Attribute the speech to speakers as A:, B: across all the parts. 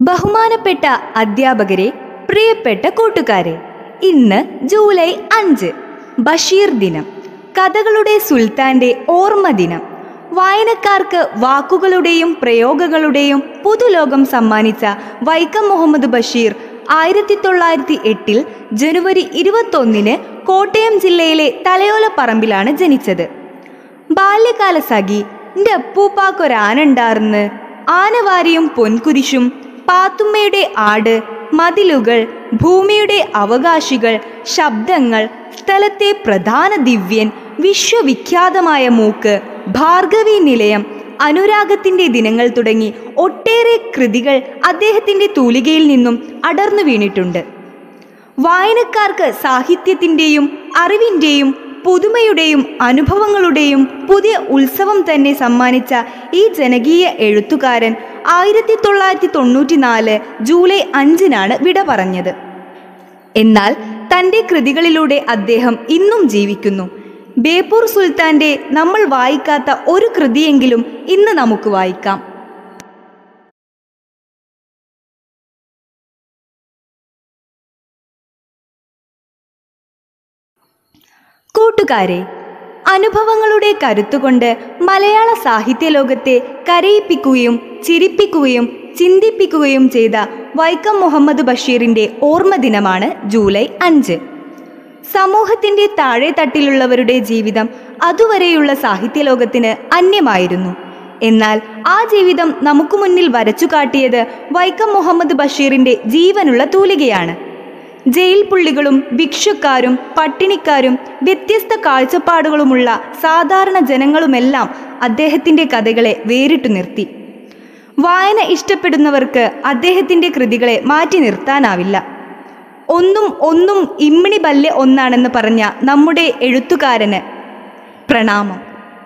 A: ബഹുമാനപ്പെട്ട അധ്യാപകരെ പ്രിയപ്പെട്ട കൂട്ടുകാരെ ഇന്ന് ജൂലൈ അഞ്ച് ബഷീർ ദിനം കഥകളുടെ സുൽത്താന്റെ ഓർമ്മ ദിനം വായനക്കാർക്ക് വാക്കുകളുടെയും പ്രയോഗങ്ങളുടെയും പുതുലോകം സമ്മാനിച്ച വൈക്കം മുഹമ്മദ് ബഷീർ ആയിരത്തി തൊള്ളായിരത്തി എട്ടിൽ ജനുവരി ഇരുപത്തൊന്നിന് കോട്ടയം ജില്ലയിലെ തലയോലപ്പറമ്പിലാണ് ജനിച്ചത് ബാല്യകാല സഖി എൻ്റെ അപ്പൂപ്പാക്കൊരാനുണ്ടാർന്ന് ആനവാരിയും പൊൻകുരിശും പാത്തുമ്മയുടെ ആട് മതിലുകൾ ഭൂമിയുടെ അവകാശികൾ ശബ്ദങ്ങൾ സ്ഥലത്തെ പ്രധാന ദിവ്യൻ വിശ്വവിഖ്യാതമായ മൂക്ക് ഭാർഗവി നിലയം അനുരാഗത്തിന്റെ ദിനങ്ങൾ തുടങ്ങി ഒട്ടേറെ കൃതികൾ അദ്ദേഹത്തിന്റെ തൂലികയിൽ നിന്നും അടർന്നു വീണിട്ടുണ്ട് വായനക്കാർക്ക് സാഹിത്യത്തിൻ്റെയും അറിവിൻ്റെയും പുതുമയുടെയും അനുഭവങ്ങളുടെയും പുതിയ ഉത്സവം തന്നെ സമ്മാനിച്ച ഈ ജനകീയ എഴുത്തുകാരൻ ആയിരത്തി തൊള്ളായിരത്തി തൊണ്ണൂറ്റി നാല് ജൂലൈ അഞ്ചിനാണ് വിട പറഞ്ഞത് എന്നാൽ തൻ്റെ കൃതികളിലൂടെ അദ്ദേഹം ഇന്നും ജീവിക്കുന്നു ബേപ്പൂർ സുൽത്താൻ്റെ നമ്മൾ വായിക്കാത്ത ഒരു കൃതിയെങ്കിലും ഇന്ന് നമുക്ക് വായിക്കാം കൂട്ടുകാരെ അനുഭവങ്ങളുടെ കരുത്തുകൊണ്ട് മലയാള സാഹിത്യ ലോകത്തെ കരയിപ്പിക്കുകയും ചിരിപ്പിക്കുകയും ചിന്തിപ്പിക്കുകയും ചെയ്ത വൈക്കം മുഹമ്മദ് ബഷീറിന്റെ ഓർമ്മ ദിനമാണ് ജൂലൈ അഞ്ച് സമൂഹത്തിന്റെ താഴെ തട്ടിലുള്ളവരുടെ ജീവിതം അതുവരെയുള്ള സാഹിത്യ ലോകത്തിന് അന്യമായിരുന്നു എന്നാൽ ആ ജീവിതം നമുക്ക് മുന്നിൽ വരച്ചു കാട്ടിയത് വൈക്കം മുഹമ്മദ് ബഷീറിന്റെ ജീവനുള്ള തൂലികയാണ് ജയിൽ പുള്ളികളും ഭിക്ഷുക്കാരും പട്ടിണിക്കാരും വ്യത്യസ്ത കാഴ്ചപ്പാടുകളുമുള്ള സാധാരണ ജനങ്ങളുമെല്ലാം അദ്ദേഹത്തിന്റെ കഥകളെ വേറിട്ടു നിർത്തി വായന ഇഷ്ടപ്പെടുന്നവർക്ക് അദ്ദേഹത്തിന്റെ കൃതികളെ മാറ്റി നിർത്താനാവില്ല ഒന്നും ഒന്നും ഇമ്മിണി ബല്യ ഒന്നാണെന്ന് പറഞ്ഞ നമ്മുടെ എഴുത്തുകാരന് പ്രണാമം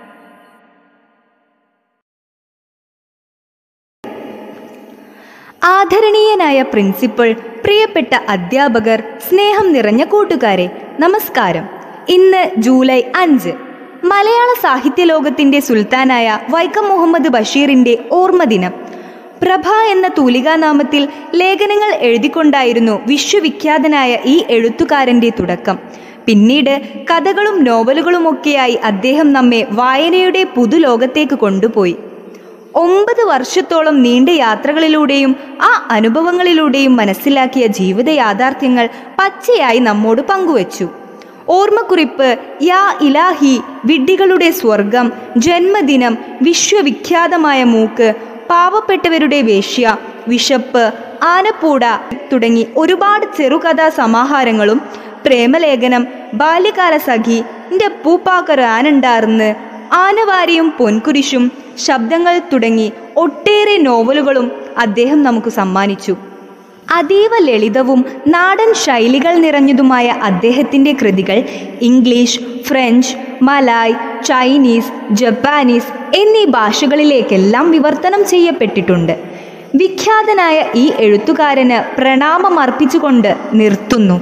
A: ആദരണീയനായ പ്രിൻസിപ്പൽ പ്രിയപ്പെട്ട അധ്യാപകർ സ്നേഹം നിറഞ്ഞ കൂട്ടുകാരെ നമസ്കാരം ഇന്ന് ജൂലൈ അഞ്ച് മലയാള സാഹിത്യ ലോകത്തിന്റെ സുൽത്താനായ വൈക്കം മുഹമ്മദ് ബഷീറിന്റെ ഓർമ്മ ദിനം പ്രഭ എന്ന തൂലികാനാമത്തിൽ ലേഖനങ്ങൾ എഴുതിക്കൊണ്ടായിരുന്നു വിശ്വവിഖ്യാതനായ ഈ എഴുത്തുകാരന്റെ തുടക്കം പിന്നീട് കഥകളും നോവലുകളുമൊക്കെയായി അദ്ദേഹം നമ്മെ വായനയുടെ പുതുലോകത്തേക്ക് കൊണ്ടുപോയി ഒമ്പത് വർഷത്തോളം നീണ്ട യാത്രകളിലൂടെയും ആ അനുഭവങ്ങളിലൂടെയും മനസ്സിലാക്കിയ ജീവിത യാഥാർത്ഥ്യങ്ങൾ പച്ചയായി നമ്മോട് പങ്കുവച്ചു ഓർമ്മക്കുറിപ്പ് യാ ഇലാഹി വിഡ്ഢികളുടെ സ്വർഗം ജന്മദിനം വിശ്വവിഖ്യാതമായ മൂക്ക് പാവപ്പെട്ടവരുടെ വേശ്യ വിശപ്പ് ആനപ്പൂട തുടങ്ങി ഒരുപാട് ചെറുകഥാ സമാഹാരങ്ങളും പ്രേമലേഖനം ബാല്യകാല സഖി എൻ്റെ പൂപ്പാക്കൊരാനുണ്ടാർന്ന് ആനവാരിയും പൊൻകുരിശും ശബ്ദങ്ങൾ തുടങ്ങി ഒട്ടേറെ നോവലുകളും അദ്ദേഹം നമുക്ക് സമ്മാനിച്ചു അതീവ ലളിതവും നാടൻ ശൈലികൾ നിറഞ്ഞതുമായ അദ്ദേഹത്തിൻ്റെ കൃതികൾ English French Malay Chinese Japanese എന്നീ ഭാഷകളിലേക്കെല്ലാം വിവർത്തനം ചെയ്യപ്പെട്ടിട്ടുണ്ട് വിഖ്യാതനായ ഈ എഴുത്തുകാരന് പ്രണാമം അർപ്പിച്ചുകൊണ്ട് നിർത്തുന്നു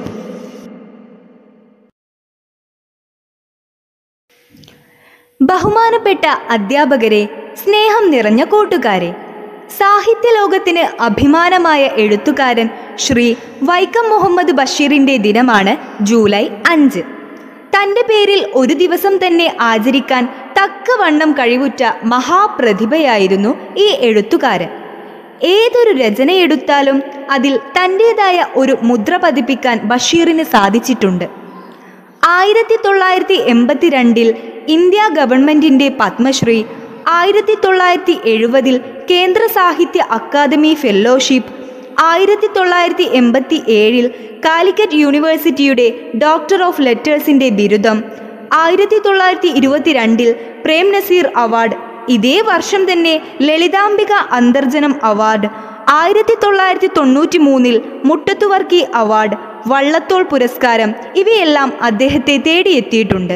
A: ബഹുമാനപ്പെട്ട അധ്യാപകരെ സ്നേഹം നിറഞ്ഞ കൂട്ടുകാരെ സാഹിത്യ ലോകത്തിന് അഭിമാനമായ എഴുത്തുകാരൻ ശ്രീ വൈക്കം മുഹമ്മദ് ബഷീറിന്റെ ദിനമാണ് ജൂലൈ അഞ്ച് തൻ്റെ പേരിൽ ഒരു ദിവസം തന്നെ ആചരിക്കാൻ തക്കവണ്ണം കഴിവുറ്റ മഹാപ്രതിഭയായിരുന്നു ഈ എഴുത്തുകാരൻ ഏതൊരു രചനയെടുത്താലും അതിൽ തൻ്റെതായ ഒരു മുദ്ര പതിപ്പിക്കാൻ ബഷീറിന് സാധിച്ചിട്ടുണ്ട് ആയിരത്തി തൊള്ളായിരത്തി എൺപത്തിരണ്ടിൽ ഇന്ത്യ ഗവൺമെന്റിന്റെ പത്മശ്രീ ആയിരത്തി തൊള്ളായിരത്തി എഴുപതിൽ കേന്ദ്ര സാഹിത്യ അക്കാദമി ഫെല്ലോഷിപ്പ് ആയിരത്തി തൊള്ളായിരത്തി എൺപത്തി ഏഴിൽ കാലിക്കറ്റ് യൂണിവേഴ്സിറ്റിയുടെ ഡോക്ടർ ഓഫ് ലെറ്റേഴ്സിന്റെ ബിരുദം ആയിരത്തി തൊള്ളായിരത്തി ഇരുപത്തിരണ്ടിൽ പ്രേം നസീർ അവാർഡ് ഇതേ വർഷം തന്നെ ലളിതാംബിക അന്തർജനം അവാർഡ് ആയിരത്തി തൊള്ളായിരത്തി തൊണ്ണൂറ്റി മൂന്നിൽ മുട്ടത്തുവർക്കി അവാർഡ് വള്ളത്തോൾ പുരസ്കാരം ഇവയെല്ലാം അദ്ദേഹത്തെ തേടിയെത്തിയിട്ടുണ്ട്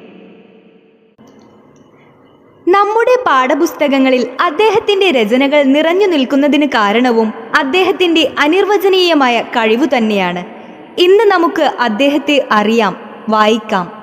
A: നമ്മുടെ പാഠപുസ്തകങ്ങളിൽ അദ്ദേഹത്തിന്റെ രചനകൾ നിറഞ്ഞു നിൽക്കുന്നതിന് കാരണവും അദ്ദേഹത്തിന്റെ അനിർവചനീയമായ കഴിവു തന്നെയാണ് ഇന്ന് നമുക്ക് അദ്ദേഹത്തെ അറിയാം വായിക്കാം